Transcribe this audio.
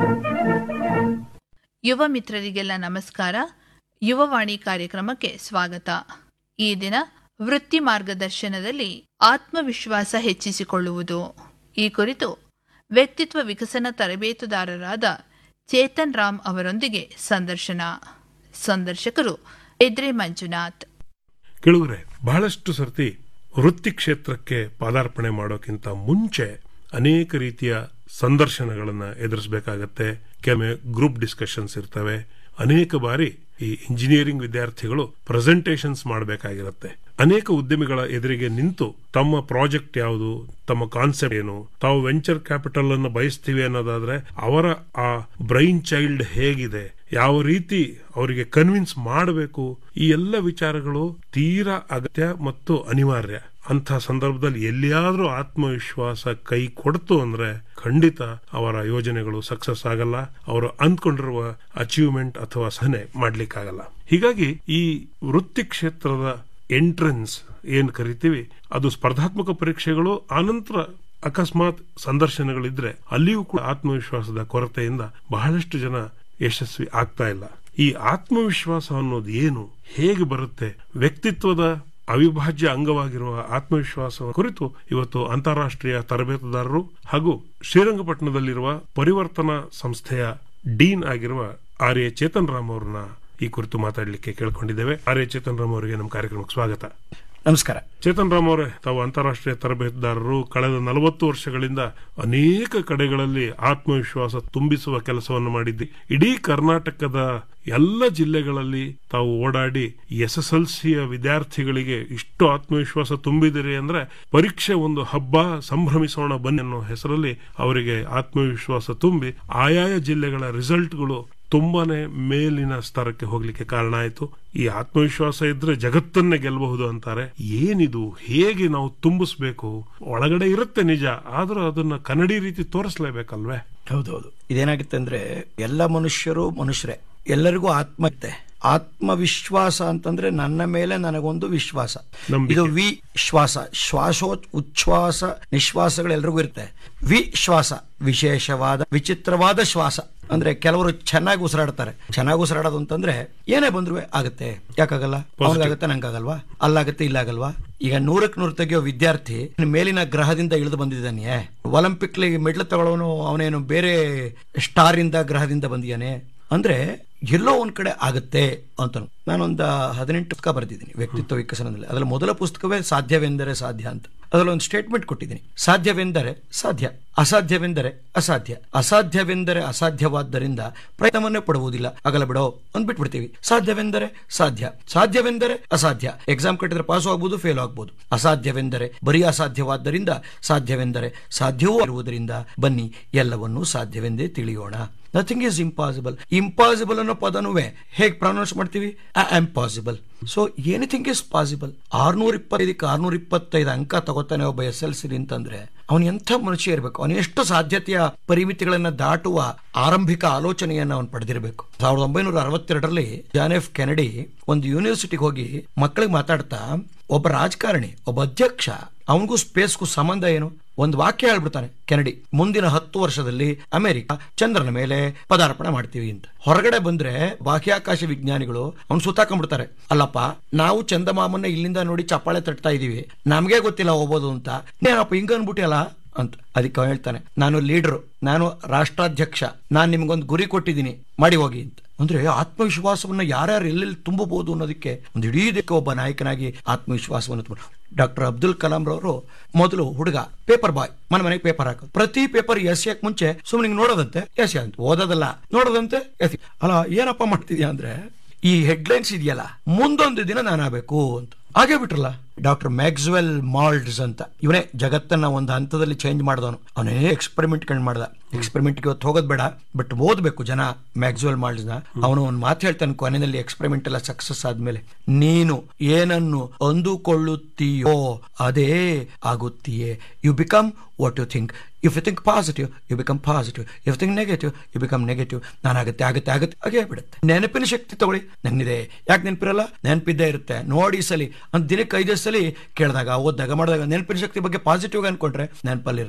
ಯುವ ಮಿತ್ರರಿಗೆಲ್ಲ ನಮಸ್ಕಾರ ಯುವವಾಣಿ ಕಾರ್ಯಕ್ರಮಕ್ಕೆ ಸ್ವಾಗತ ಈ ದಿನ ವೃತ್ತಿ ಮಾರ್ಗದರ್ಶನದಲ್ಲಿ ಆತ್ಮವಿಶ್ವಾಸ ಹೆಚ್ಚಿಸಿಕೊಳ್ಳುವುದು ಈ ಕುರಿತು ವ್ಯಕ್ತಿತ್ವ ವಿಕಸನ ತರಬೇತುದಾರರಾದ ಚೇತನ್ ರಾಮ್ ಅವರೊಂದಿಗೆ ಸಂದರ್ಶನ ಸಂದರ್ಶಕರು ಎದ್ರೆ ಮಂಜುನಾಥ್ ಕೇಳುಗರೆ ಬಹಳಷ್ಟು ಸರ್ತಿ ವೃತ್ತಿ ಕ್ಷೇತ್ರಕ್ಕೆ ಪಾದಾರ್ಪಣೆ ಮಾಡೋಕ್ಕಿಂತ ಮುಂಚೆ ಅನೇಕ ರೀತಿಯ ಸಂದರ್ಶನಗಳನ್ನ ಎದುರಿಸಬೇಕಾಗತ್ತೆ ಕೆಲವೊಮ್ಮೆ ಗ್ರೂಪ್ ಡಿಸ್ಕಷನ್ಸ್ ಇರ್ತವೆ ಅನೇಕ ಬಾರಿ ಈ ಇಂಜಿನಿಯರಿಂಗ್ ವಿದ್ಯಾರ್ಥಿಗಳು ಪ್ರೆಸೆಂಟೇಷನ್ಸ್ ಮಾಡಬೇಕಾಗಿರುತ್ತೆ ಅನೇಕ ಉದ್ಯಮಿಗಳ ಎದುರಿಗೆ ನಿಂತು ತಮ್ಮ ಪ್ರಾಜೆಕ್ಟ್ ಯಾವುದು ತಮ್ಮ ಕಾನ್ಸೆಪ್ಟ್ ಏನು ತಾವು ವೆಂಚರ್ ಕ್ಯಾಪಿಟಲ್ ಅನ್ನು ಬಯಸ್ತೀವಿ ಅನ್ನೋದಾದ್ರೆ ಅವರ ಆ ಬ್ರೈನ್ ಚೈಲ್ಡ್ ಹೇಗಿದೆ ಯಾವ ರೀತಿ ಅವರಿಗೆ ಕನ್ವಿನ್ಸ್ ಮಾಡಬೇಕು ಈ ಎಲ್ಲ ವಿಚಾರಗಳು ತೀರಾ ಅಗತ್ಯ ಮತ್ತು ಅನಿವಾರ್ಯ ಅಂತ ಸಂದರ್ಭದಲ್ಲಿ ಎಲ್ಲಿಯಾದ್ರೂ ಆತ್ಮವಿಶ್ವಾಸ ಕೈ ಕೊಡ್ತು ಅಂದ್ರೆ ಖಂಡಿತ ಅವರ ಯೋಜನೆಗಳು ಸಕ್ಸಸ್ ಆಗಲ್ಲ ಅವರು ಅಂದ್ಕೊಂಡಿರುವ ಅಚೀವ್ಮೆಂಟ್ ಅಥವಾ ಸಹನೆ ಮಾಡ್ಲಿಕ್ಕಾಗಲ್ಲ ಹೀಗಾಗಿ ಈ ವೃತ್ತಿ ಕ್ಷೇತ್ರದ ಎಂಟ್ರೆನ್ಸ್ ಏನ್ ಕರಿತೀವಿ ಅದು ಸ್ಪರ್ಧಾತ್ಮಕ ಪರೀಕ್ಷೆಗಳು ಆನಂತರ ಅಕಸ್ಮಾತ್ ಸಂದರ್ಶನಗಳಿದ್ರೆ ಅಲ್ಲಿಯೂ ಕೂಡ ಆತ್ಮವಿಶ್ವಾಸದ ಕೊರತೆಯಿಂದ ಬಹಳಷ್ಟು ಜನ ಯಶಸ್ವಿ ಆಗ್ತಾ ಇಲ್ಲ ಈ ಆತ್ಮವಿಶ್ವಾಸ ಅನ್ನೋದು ಏನು ಹೇಗೆ ಬರುತ್ತೆ ವ್ಯಕ್ತಿತ್ವದ ಅವಿಭಾಜ್ಯ ಅಂಗವಾಗಿರುವ ಆತ್ಮವಿಶ್ವಾಸ ಕುರಿತು ಇವತ್ತು ಅಂತಾರಾಷ್ಟ್ರೀಯ ತರಬೇತುದಾರರು ಹಾಗೂ ಶ್ರೀರಂಗಪಟ್ಟಣದಲ್ಲಿರುವ ಪರಿವರ್ತನಾ ಸಂಸ್ಥೆಯ ಡೀನ್ ಆಗಿರುವ ಆರ್ ಎ ಚೇತನ್ ರಾಮ್ ಅವರನ್ನ ಈ ಕುರಿತು ಮಾತಾಡಲಿಕ್ಕೆ ಕೇಳ್ಕೊಂಡಿದ್ದೇವೆ ಆರ್ ಎ ಚೇತನ್ ರಾಮ್ ಅವರಿಗೆ ನಮ್ಮ ಕಾರ್ಯಕ್ರಮಕ್ಕೆ ಸ್ವಾಗತ ನಮಸ್ಕಾರ ಚೇತನ್ ರಾಮ್ ಅವರೇ ತಾವು ಅಂತಾರಾಷ್ಟ್ರೀಯ ತರಬೇತುದಾರರು ಕಳೆದ ನಲವತ್ತು ವರ್ಷಗಳಿಂದ ಅನೇಕ ಕಡೆಗಳಲ್ಲಿ ಆತ್ಮವಿಶ್ವಾಸ ತುಂಬಿಸುವ ಕೆಲಸವನ್ನು ಮಾಡಿದ್ದಿ ಇಡೀ ಕರ್ನಾಟಕದ ಎಲ್ಲ ಜಿಲ್ಲೆಗಳಲ್ಲಿ ತಾವು ಓಡಾಡಿ ಎಸ್ ಎಸ್ ಎಲ್ ಸಿಯ ವಿದ್ಯಾರ್ಥಿಗಳಿಗೆ ಇಷ್ಟು ಆತ್ಮವಿಶ್ವಾಸ ತುಂಬಿದಿರಿ ಅಂದ್ರೆ ಪರೀಕ್ಷೆ ಒಂದು ಹಬ್ಬ ಸಂಭ್ರಮಿಸೋಣ ಬನ್ನಿ ಅನ್ನೋ ಹೆಸರಲ್ಲಿ ಅವರಿಗೆ ಆತ್ಮವಿಶ್ವಾಸ ತುಂಬಿ ಆಯಾಯ ಜಿಲ್ಲೆಗಳ ರಿಸಲ್ಟ್ಗಳು ತುಂಬಾನೇ ಮೇಲಿನ ಸ್ತರಕ್ಕೆ ಹೋಗ್ಲಿಕ್ಕೆ ಕಾರಣ ಆಯ್ತು ಈ ಆತ್ಮವಿಶ್ವಾಸ ಇದ್ರೆ ಜಗತ್ತನ್ನೇ ಗೆಲ್ಲಬಹುದು ಅಂತಾರೆ ಏನಿದು ಹೇಗೆ ನಾವು ತುಂಬಿಸ್ಬೇಕು ಒಳಗಡೆ ಇರುತ್ತೆ ನಿಜ ಆದ್ರೂ ಅದನ್ನ ಕನ್ನಡಿ ರೀತಿ ತೋರಿಸ್ಲೇಬೇಕಲ್ವೇ ಹೌದೌದು ಇದೇನಾಗುತ್ತೆ ಅಂದ್ರೆ ಎಲ್ಲ ಮನುಷ್ಯರು ಮನುಷ್ಯರೇ ಎಲ್ಲರಿಗೂ ಆತ್ಮ ಇರುತ್ತೆ ಆತ್ಮವಿಶ್ವಾಸ ಅಂತಂದ್ರೆ ನನ್ನ ಮೇಲೆ ನನಗೊಂದು ವಿಶ್ವಾಸ ನಂಬಿಕೆ. ಇದು ವಿ ಶ್ವಾಸ ಶ್ವಾಸೋ ಉಚ್ಛ್ವಾಸ ನಿಶ್ವಾಸಗಳು ಎಲ್ರಿಗೂ ಇರುತ್ತೆ ವಿ ಶ್ವಾಸ ವಿಶೇಷವಾದ ವಿಚಿತ್ರವಾದ ಶ್ವಾಸ ಅಂದ್ರೆ ಕೆಲವರು ಚೆನ್ನಾಗಿ ಉಸಿರಾಡ್ತಾರೆ ಚೆನ್ನಾಗಿ ಉಸಿರಾಡೋದು ಅಂತಂದ್ರೆ ಏನೇ ಬಂದ್ರು ಆಗುತ್ತೆ ಯಾಕಾಗಲ್ಲ ಅವನಿಗಾಗತ್ತೆ ನಂಗಾಗಲ್ವಾ ಅಲ್ಲಾಗತ್ತೆ ಇಲ್ಲಾಗಲ್ವಾ ಈಗ ನೂರಕ್ಕೆ ನೂರು ತೆಗೆಯೋ ವಿದ್ಯಾರ್ಥಿ ಮೇಲಿನ ಗ್ರಹದಿಂದ ಇಳಿದು ಬಂದಿದ್ದಾನೆ ಒಲಿಂಪಿಕ್ ಮೆಡ್ಲ್ ತಗೊಳ್ಳೋನು ಅವನೇನು ಬೇರೆ ಸ್ಟಾರ್ ಇಂದ ಗ್ರಹದಿಂದ ಬಂದಿಯಾನೆ ಅಂದ್ರೆ ಎಲ್ಲೋ ಒಂದ್ ಕಡೆ ಆಗತ್ತೆ ಅಂತ ನಾನೊಂದು ಹದಿನೆಂಟು ಪುಸ್ತಕ ಬರೆದಿದ್ದೀನಿ ವ್ಯಕ್ತಿತ್ವ ವಿಕಸನದಲ್ಲಿ ಅದರಲ್ಲಿ ಮೊದಲ ಪುಸ್ತಕವೇ ಸಾಧ್ಯವೆಂದರೆ ಸಾಧ್ಯ ಅಂತ ಅದರಲ್ಲಿ ಒಂದು ಸ್ಟೇಟ್ಮೆಂಟ್ ಕೊಟ್ಟಿದ್ದೀನಿ ಸಾಧ್ಯವೆಂದರೆ ಸಾಧ್ಯ ಅಸಾಧ್ಯವೆಂದರೆ ಅಸಾಧ್ಯ ಅಸಾಧ್ಯವೆಂದರೆ ಅಸಾಧ್ಯವಾದ್ದರಿಂದ ಪ್ರಯತ್ನವನ್ನೇ ಪಡುವುದಿಲ್ಲ ಆಗಲ್ಲ ಬಿಡೋ ಅಂದ್ಬಿಟ್ಬಿಡ್ತೀವಿ ಸಾಧ್ಯವೆಂದರೆ ಸಾಧ್ಯ ಸಾಧ್ಯವೆಂದರೆ ಅಸಾಧ್ಯ ಎಕ್ಸಾಮ್ ಕಟ್ಟಿದ್ರೆ ಪಾಸ್ ಆಗ್ಬೋದು ಫೇಲ್ ಆಗ್ಬೋದು ಅಸಾಧ್ಯವೆಂದರೆ ಬರೀ ಅಸಾಧ್ಯವಾದ್ದರಿಂದ ಸಾಧ್ಯವೆಂದರೆ ಸಾಧ್ಯವೂ ಇರುವುದರಿಂದ ಬನ್ನಿ ಎಲ್ಲವನ್ನೂ ಸಾಧ್ಯವೆಂದೇ ತಿಳಿಯೋಣ ನಥಿಂಗ್ ಈಸ್ ಇಂಪಾಸಿಬಲ್ ಇಂಪಾಸಿಬಲ್ ಅನ್ನೋ ಪದನುವೆ ಹೇಗೆ ಪ್ರೊನೌನ್ಸ್ ಮಾಡ್ತೀವಿ am possible so anything is possible ಆರ್ನೂರ ಇಪ್ಪತ್ತೈದಕ್ಕೆ ಆರ್ನೂರ ಇಪ್ಪತ್ತೈದು ಅಂಕ ತಗೋತಾನೆ ಒಬ್ಬ ಎಸ್ ಎಲ್ ಸಿ ಅಂತಂದ್ರೆ ಅವನು ಎಂಥ ಮನುಷ್ಯ ಇರಬೇಕು ಅವನು ಎಷ್ಟು ಸಾಧ್ಯತೆಯ ಪರಿಮಿತಿಗಳನ್ನ ದಾಟುವ ಆರಂಭಿಕ ಆಲೋಚನೆಯನ್ನ ಅವನು ಪಡೆದಿರಬೇಕು ಸಾವಿರದ ಒಂಬೈನೂರ ಅರವತ್ತೆರಡರಲ್ಲಿ ಜಾನ್ ಎಫ್ ಕೆನಡಿ ಒಂದು ಯೂನಿವರ್ಸಿಟಿಗೆ ಹೋಗಿ ಮಕ್ಕಳಿಗೆ ಮಾತಾಡ್ತಾ ಒಬ್ಬ ರಾಜಕಾರಣಿ ಒಬ್ಬ ಅಧ್ಯಕ್ಷ ಅವನಿಗೂ ಸ್ಪೇಸ್ಗೂ ಸಂಬಂಧ ಏನು ಒಂದು ವಾಕ್ಯ ಹೇಳ್ಬಿಡ್ತಾನೆ ಕೆನಡಿ ಮುಂದಿನ ಹತ್ತು ವರ್ಷದಲ್ಲಿ ಅಮೆರಿಕ ಚಂದ್ರನ ಮೇಲೆ ಪದಾರ್ಪಣೆ ಮಾಡ್ತೀವಿ ಅಂತ ಹೊರಗಡೆ ಬಂದ್ರೆ ಬಾಹ್ಯಾಕಾಶ ವಿಜ್ಞಾನಿಗಳು ಅವ್ನು ಸುತ್ತಾಕೊಂಡ್ಬಿಡ್ತಾರೆ ಅಲ್ಲಪ್ಪ ನಾವು ಚಂದಮಾಮನ್ನ ಇಲ್ಲಿಂದ ನೋಡಿ ಚಪ್ಪಾಳೆ ತಟ್ತಾ ಇದೀವಿ ನಮ್ಗೆ ಗೊತ್ತಿಲ್ಲ ಹೋಗ್ಬೋದು ಅಂತ ಏನಪ್ಪ ಹಿಂಗ ಅನ್ಬಿಟ್ಟಿಯಲ್ಲ ಅಂತ ಅದಕ್ಕೆ ಅವ್ನು ಹೇಳ್ತಾನೆ ನಾನು ಲೀಡರು ನಾನು ರಾಷ್ಟ್ರಾಧ್ಯಕ್ಷ ನಾನು ನಿಮ್ಗೊಂದು ಗುರಿ ಕೊಟ್ಟಿದ್ದೀನಿ ಮಾಡಿ ಹೋಗಿ ಅಂತ ಅಂದ್ರೆ ಆತ್ಮವಿಶ್ವಾಸವನ್ನ ಯಾರ್ಯಾರು ಎಲ್ಲೆಲ್ಲಿ ತುಂಬಬಹುದು ಅನ್ನೋದಕ್ಕೆ ಒಂದು ಇಡೀ ಇದಕ್ಕೆ ಒಬ್ಬ ನಾಯಕನಾಗಿ ಆತ್ಮವಿಶ್ವಾಸವನ್ನು ತುಂಬ ಡಾಕ್ಟರ್ ಅಬ್ದುಲ್ ಕಲಾಂ ರವರು ಮೊದಲು ಹುಡುಗ ಪೇಪರ್ ಬಾಯ್ ಮನೆ ಮನೆಗೆ ಪೇಪರ್ ಹಾಕೋದು ಪ್ರತಿ ಪೇಪರ್ ಎಸ್ ಯಾಕೆ ಮುಂಚೆ ಸುಮ್ಮನೆ ನೋಡೋದಂತೆ ಎಸ್ ಅಂತ ಓದೋದಲ್ಲ ನೋಡೋದಂತೆ ಎಸ್ ಅಲ್ಲ ಏನಪ್ಪ ಮಾಡ್ತಿದ್ಯಾ ಅಂದ್ರೆ ಈ ಹೆಡ್ಲೈನ್ಸ್ ಇದೆಯಲ್ಲ ಮುಂದೊಂದು ದಿನ ನಾನಾಗಬೇಕು ಅಂತ ಹಾಗೆ ಬಿಟ್ರಲ್ಲ ಡಾಕ್ಟರ್ ಮ್ಯಾಕ್ಸ್ವೆಲ್ ಮಾಲ್ಡ್ಸ್ ಅಂತ ಇವನೇ ಜಗತ್ತನ್ನ ಒಂದು ಹಂತದಲ್ಲಿ ಚೇಂಜ್ ಮಾಡಿದವನು ಅವನೇ ಎಕ್ಸ್ಪೆರಿಮೆಂಟ್ ಕಂಡು ಮಾಡ್ದ ಎಕ್ಸ್ಪೆರಿಮೆಂಟ್ ಇವತ್ತು ಹೋಗೋದು ಬೇಡ ಬಟ್ ಓದ್ಬೇಕು ಜನ ಮ್ಯಾಕ್ಸ್ವೆಲ್ ಮಾಲ್ಡ್ಸ್ ನ ಅವನು ಒಂದು ಮಾತು ಹೇಳ್ತಾನೆ ಕೊನೆಯಲ್ಲಿ ಎಕ್ಸ್ಪೆರಿಮೆಂಟ್ ಎಲ್ಲ ಸಕ್ಸಸ್ ಆದ್ಮೇಲೆ ನೀನು ಏನನ್ನು ಅಂದುಕೊಳ್ಳುತ್ತೀಯೋ ಅದೇ ಆಗುತ್ತೀಯೇ you become what you think if you think positive you become positive if think negative you become negative ನಾನಾಗುತ್ತೆ ಆಗುತ್ತೆ ಆಗುತ್ತೆ ಹಾಗೆ ಬಿಡುತ್ತೆ ನೆನಪಿನ ಶಕ್ತಿ ತಗೊಳ್ಳಿ ನನ್ನಿದೆ ಯಾಕೆ ನೆನಪಿರಲ್ಲ ನೆನಪಿದ್ದೇ ಇರುತ್ತೆ ನೋಡಿ ಈ ಸಲಿ ಅಂತ ದಿನಕ್ಕೆ ಐದು ಸಲ ಕೇಳಿದಾಗ ಓದಿದಾಗ ಮಾಡಿದಾಗ ನೆನಪಿನ ಶಕ್ತಿ ಬಗ್ಗೆ ಪಾಸಿಟಿವ್ ಅನ್ಕೊಂಡ್ರೆ ನೆನಪಲ್ಲಿ